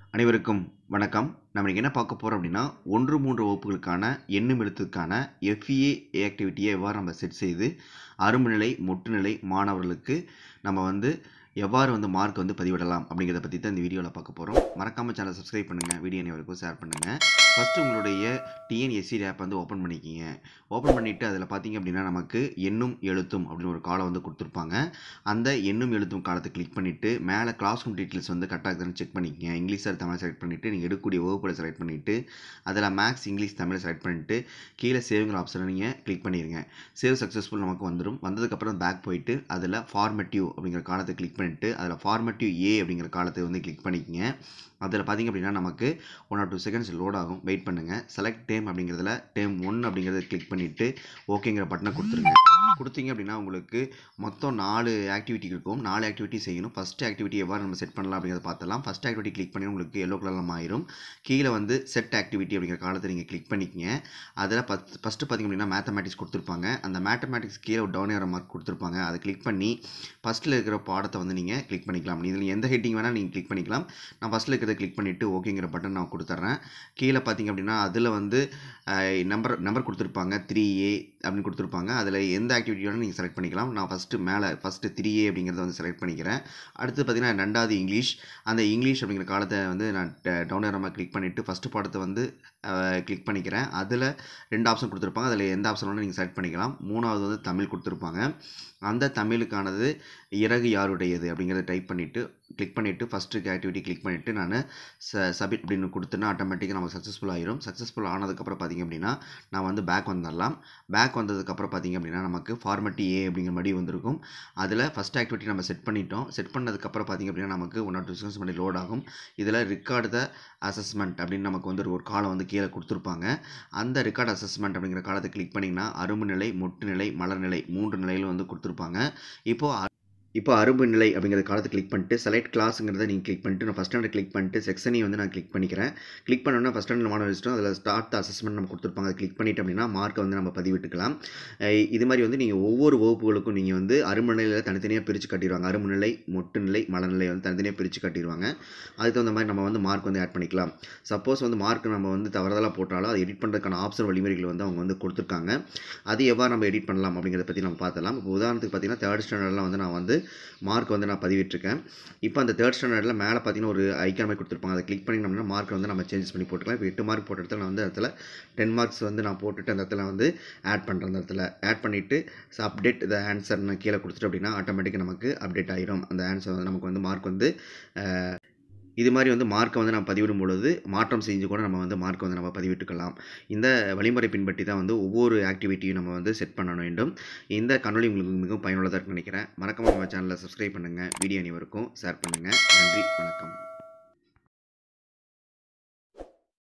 அனைவருக்கும் வணக்கம் நம்ம இன்னைக்கு என்ன பார்க்க போகிறோம் அப்படின்னா ஒன்று மூன்று வகுப்புகளுக்கான எண்ணும் எழுத்துக்கான எஃப்இஏ ஆக்டிவிட்டியை எவ்வாறு நம்ம செட் செய்து அரும்புநிலை மொட்டுநிலை மாணவர்களுக்கு நம்ம வந்து எவ்வாறு வந்து மார்க் வந்து பதிவிடலாம் அப்படிங்கிறத பற்றி தான் இந்த வீடியோவில் பார்க்க போகிறோம் மறக்காமல் சேனல் சப்ஸ்கிரைப் பண்ணுங்கள் வீடியோ அனைவருக்கும் ஷேர் பண்ணுங்கள் ஃபஸ்ட்டு உங்களுடைய டிஎன்எஸ்சி ஆப் வந்து ஓப்பன் பண்ணிக்கிங்க ஓப்பன் பண்ணிவிட்டு அதில் பார்த்தீங்க அப்படின்னா நமக்கு எண்ணும் எழுத்தும் அப்படின்னு ஒரு காலம் வந்து கொடுத்துருப்பாங்க அந்த எண்ணும் எழுத்தும் காலத்தை கிளிக் பண்ணிவிட்டு மேலே கிளாஸ் ரூம் டீட்டெயில்ஸ் வந்து கரெக்டாக இருக்குதுன்னு செக் பண்ணிக்கங்க இங்கிலீஷ் ஆர் தமிழ் செலக்ட் பண்ணிவிட்டு நீங்கள் எடுக்கக்கூடிய வகுப்புகளை செலக்ட் பண்ணிவிட்டு அதில் மேக்ஸ் இங்கிலீஷ் தமிழ் செலக்ட் பண்ணிவிட்டு கீழே சேவிங்கிற ஆப்ஷனை நீங்கள் கிளிக் பண்ணிடுங்க சேவ் சக்ஸஸ்ஃபுல் நமக்கு வந்துடும் வந்ததுக்கப்புறம் பேக் போயிட்டு அதில் ஃபார்மேட்டிவ் அப்படிங்கிற காலத்தை கிளிக் பண்ணிவிட்டு அதில் ஃபார்மேட்டிவ் ஏ அப்படிங்கிற காலத்தை வந்து கிளிக் பண்ணிக்கங்க அதில் பார்த்தீங்க அப்படின்னா நமக்கு one or two seconds load ஆகும் வெயிட் பண்ணுங்கள் செலக்ட் டேம் அப்படிங்கிறதுல டேம் ஒன் அப்படிங்கிறத கிளிக் பண்ணிவிட்டு ஓகேங்கிற பட்டனை கொடுத்துருங்க கொடுத்தீங்க அப்படின்னா உங்களுக்கு மொத்தம் நாலு ஆக்டிவிட்டி இருக்கும் நாலு ஆக்டிவிட்டி செய்யணும் ஃபஸ்ட் ஆக்டிவிட்டி எவ்வாறு நம்ம செட் பண்ணலாம் அப்படிங்கிறத பார்த்தலாம் ஃபஸ்ட் ஆக்டிவிட்டி கிளிக் பண்ணி உங்களுக்கு எல்லோ கலரில் ஆயிரும் கீழே வந்து செட் ஆக்டிவிட்டி அப்படிங்கிற காலத்தை நீங்கள் கிளிக் பண்ணிக்கங்க அதில் பத் ஃபஸ்ட்டு பார்த்திங்க அப்படின்னா மேத்தமேட்டிக்ஸ் கொடுத்துருப்பாங்க அந்த மேத்தமேட்டிக்ஸ் கீழே ஒரு டவுன் ஏற மார்க் கொடுத்துருப்பாங்க அதை கிளிக் பண்ணி ஃபஸ்ட்டில் இருக்கிற பாடத்தை வந்து நீங்கள் கிளிக் பண்ணிக்கலாம் இதில் எந்த ஹெட்டிங் வேணால் நீங்கள் கிளிக் பண்ணிக்கலாம் நான் ஃபஸ்ட்டில் இருக்கிறத கிளிக் பண்ணிவிட்டு ஓகேங்கிற பட்டன் நான் கொடுத்துட்றேன் கீழே பார்த்தீங்க அப்படின்னா அதில் வந்து நம்பர் நம்பர் கொடுத்துருப்பாங்க த்ரீ ஏ அப்படின்னு கொடுத்துருப்பாங்க அதில் எந்த ஆக்டிவிட்டி வேணாலும் நீங்கள் செலக்ட் பண்ணிக்கலாம் நான் ஃபஸ்ட்டு மேலே ஃபஸ்ட்டு த்ரீ ஏ அப்படிங்கிறத வந்து செலக்ட் பண்ணிக்கிறேன் அடுத்து பார்த்தீங்கன்னா ரெண்டாவது இங்கிலீஷ் அந்த இங்கிலீஷ் அப்படிங்கிற காலத்தை வந்து நான் டவுன் ஏரமாக கிளிக் பண்ணிவிட்டு ஃபஸ்ட்டு பாடத்தை வந்து கிளிக் பண்ணிக்கிறேன் அதில் ரெண்டு ஆப்ஷன் கொடுத்துருப்பாங்க அதில் எந்த ஆப்ஷன் வேணாலும் நீங்கள் செலக்ட் பண்ணிக்கலாம் மூணாவது வந்து தமிழ் கொடுத்துருப்பாங்க அந்த தமிழுக்கானது இறகு யாருடையது அப்படிங்கிறத டைப் பண்ணிவிட்டு கிளிக் பண்ணிவிட்டு ஃபஸ்ட்டு ஆக்டிவிட்டி கிளிக் பண்ணிவிட்டு நான் ச சப்மிட் அப்படின்னு கொடுத்தேன்னா ஆட்டோமேட்டிக்காக நமக்கு சக்ஸஸ்ஃபுல் ஆயிரும் சக்ஸஸ்ஃபுல் ஆனதுக்கப்புறம் பார்த்திங்க அப்படின்னா நான் வந்து பேக் வந்துடலாம் பேக் வந்ததுக்கப்புறம் பார்த்திங்க அப்படின்னா நமக்கு ஃபார்மேட்டி ஏ அப்படிங்கிற மாதிரி வந்திருக்கும் அதில் ஃபஸ்ட் ஆக்டிவிட்டி நம்ம செட் பண்ணிட்டோம் செட் பண்ணதுக்கப்புறம் பார்த்திங்க அப்படின்னா நமக்கு ஒன் ஆர் டூ செகண்ட்ஸ் பண்ணி லோட் ஆகும் இதில் ரிக்கார்டு த அசஸ்மெண்ட் அப்படின்னு நமக்கு வந்து ஒரு காலம் வந்து கீழே கொடுத்துருப்பாங்க அந்த ரெக்கார்ட் அசஸ்மெண்ட் அப்படிங்கிற காலத்தை கிளிக் பண்ணிங்கன்னா அரும்பு நிலை மொட்டு நிலை மலர் நிலை மூன்று நிலையில் வந்து கொடுத்துருப்பாங்க இப்போது இப்போ அரும்பு நிலை அப்படிங்கிற காலத்தை கிளிக் பண்ணிட்டு செலக்ட் கிளாஸுங்கிறத நீங்கள் கிளிக் பண்ணிட்டு நான் ஃபஸ்ட் ஸ்டாண்டர்ட் கிளிக் பண்ணிட்டு செக்ஷனையும் வந்து நான் கிளிக் பண்ணிக்கிறேன் கிளிக் பண்ணோன்னா ஃபஸ்ட் ஸ்டாண்டர்ட் மாணவர் லிஸ்ட்டும் அதில் ஸ்டார்ட் அசஸ்மெண்ட் நம்ம கொடுத்துருப்பாங்க அதை கிளிக் பண்ணிட்டு அப்படின்னா மார்க்கை வந்து நம்ம பதிவிட்டுக்கலாம் இது மாதிரி வந்து நீங்கள் ஒவ்வொரு வகுப்புகளுக்கும் நீங்கள் வந்து அரும்பு நிலையில் தனித்தனியாக பிரித்து காட்டிடுவாங்க அரும்பு நிலை மொட்டு நிலை மலநிலை வந்து தனித்தனியாக பிரித்து காட்டிடுவாங்க அதுக்கு தகுந்த மாதிரி நம்ம வந்து மார்க் வந்து ஆட் பண்ணிக்கலாம் சப்போஸ் வந்து மார்க் நம்ம வந்து தவறுதலாக போட்டாலும் அதை எடிட் பண்ணுறதுக்கான ஆப்ஷன் வழிமுறைகள் வந்து அவங்க வந்து கொடுத்துருக்காங்க அது எவ்வாறு நம்ம எடிட் பண்ணலாம் அப்படிங்கிறத பற்றி நம்ம பார்த்தலாம் இப்போ உதாரணத்துக்கு பார்த்தீங்கன்னா தேர்ட் ஸ்டாண்டர்டில் வந்து நான் வந்து மார்க் வந்து நான் பதிவிட்டிருக்கேன் இப்போ அந்த தேர்ட் ஸ்டாண்டர்டில் மேலே பார்த்தீங்கன்னா ஒரு ஐக்கான் மாதிரி கொடுத்துருப்பாங்க அதை கிளிக் பண்ணிங்கன்னா மார்க் வந்து நம்ம சேஞ்ச் பண்ணி போட்டுக்கலாம் இப்போ எட்டு மார்க் போட்ட இடத்துல நான் வந்து இடத்துல டென் மார்க்ஸ் வந்து நான் போட்டுட்டு அந்த இடத்துல வந்து ஆட் பண்ணுறேன் அந்த இடத்துல ஆட் பண்ணிவிட்டு அப்டேட் த ஆன்சர் நான் கீழே கொடுத்துட்டு அப்படின்னா ஆட்டோமேட்டிக்காக நமக்கு அப்டேட் ஆயிரும் அந்த ஆன்சர் வந்து நமக்கு வந்து மார்க் வந்து இது மாதிரி வந்து மார்க்கை வந்து நம்ம பதிவிடும் பொழுது மாற்றம் செஞ்சு கூட நம்ம வந்து மார்க்கை வந்து நம்ம பதிவிட்டுக்கலாம் இந்த வழிமுறை பின்பற்றி தான் வந்து ஒவ்வொரு ஆக்டிவிட்டியும் நம்ம வந்து செட் பண்ண வேண்டும் இந்த கண்ணொலி உங்களுக்கு மிகவும் பயனுள்ளதாக இருக்குன்னு நினைக்கிறேன் மறக்காம நம்ம சேனலை சப்ஸ்கிரைப் பண்ணுங்கள் வீடியோ அனைவருக்கும் ஷேர் பண்ணுங்கள் நன்றி வணக்கம்